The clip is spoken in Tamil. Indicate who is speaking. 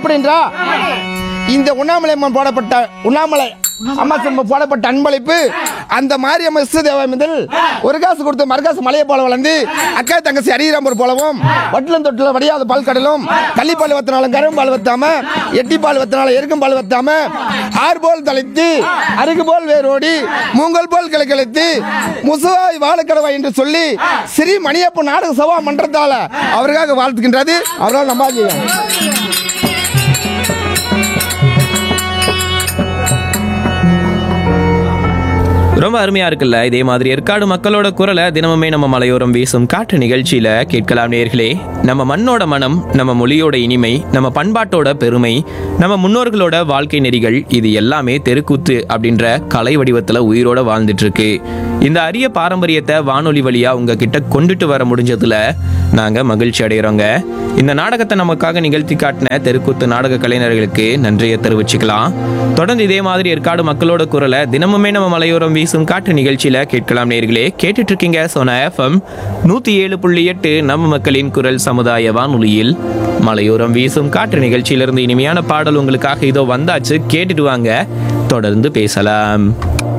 Speaker 1: எப்படின்றா இந்த உண்ணாமலை அம்மன் போடப்பட்ட உண்ணாமலை அம்மா சிம்பம் போடப்பட்ட அன்பளிப்பு அந்த மாரியம்ம இஷ்ட தேவமிதில் ஒரு காசு கொடுத்து மறுகாசு மலையை போல வளர்ந்து அக்கா தங்கச்சி அரியராம்பூர் போலவும் வட்டிலம் தொட்டில வடியாத பால் கடலும் கள்ளிப்பால் வத்தினாலும் கரும் பால் வத்தாம எட்டி பால் வத்தினாலும் எருக்கும் பால் வத்தாம ஆறு போல் தலைத்து அருகு போல் வேரோடி மூங்கல் போல் கிளை கிளைத்து முசுவாய் வாழக்கடவா என்று சொல்லி ஸ்ரீ மணியப்ப நாடக சபா மன்றத்தால அவருக்காக வாழ்த்துகின்றது அவரால் நம்பாதீங்க
Speaker 2: ரொம்ப அருமையா இருக்குல்ல இதே மாதிரி ஏற்காடு மக்களோட குரலை தினமுமே நம்ம மலையோரம் வீசும் காற்று நிகழ்ச்சியில கேட்கலாம் நேர்களே நம்ம மண்ணோட மனம் நம்ம மொழியோட இனிமை நம்ம பண்பாட்டோட பெருமை நம்ம முன்னோர்களோட வாழ்க்கை நெறிகள் இது எல்லாமே தெருக்கூத்து அப்படின்ற கலை வடிவத்துல உயிரோட வாழ்ந்துட்டு இருக்கு இந்த அரிய பாரம்பரியத்தை வானொலி வழியா உங்ககிட்ட கொண்டுட்டு வர முடிஞ்சதுல நாங்க மகிழ்ச்சி அடைகிறோங்க இந்த நாடகத்தை நமக்காக நிகழ்த்தி காட்டின தெருக்கூத்து நாடக கலைஞர்களுக்கு நன்றியை தெரிவிச்சுக்கலாம் தொடர்ந்து இதே மாதிரி ஏற்காடு மக்களோட குரலை தினமுமே நம்ம மலையோரம் வீசும் காற்று நிகழ்ச்சியில கேட்கலாம் நேர்களே கேட்டுட்டு இருக்கீங்க சோனா எஃப்எம் நூத்தி ஏழு புள்ளி எட்டு நம்ம மக்களின் குரல் சமுதாய வானொலியில் மலையோரம் வீசும் காற்று நிகழ்ச்சியிலிருந்து இனிமையான பாடல் உங்களுக்காக இதோ வந்தாச்சு கேட்டுட்டு வாங்க தொடர்ந்து பேசலாம்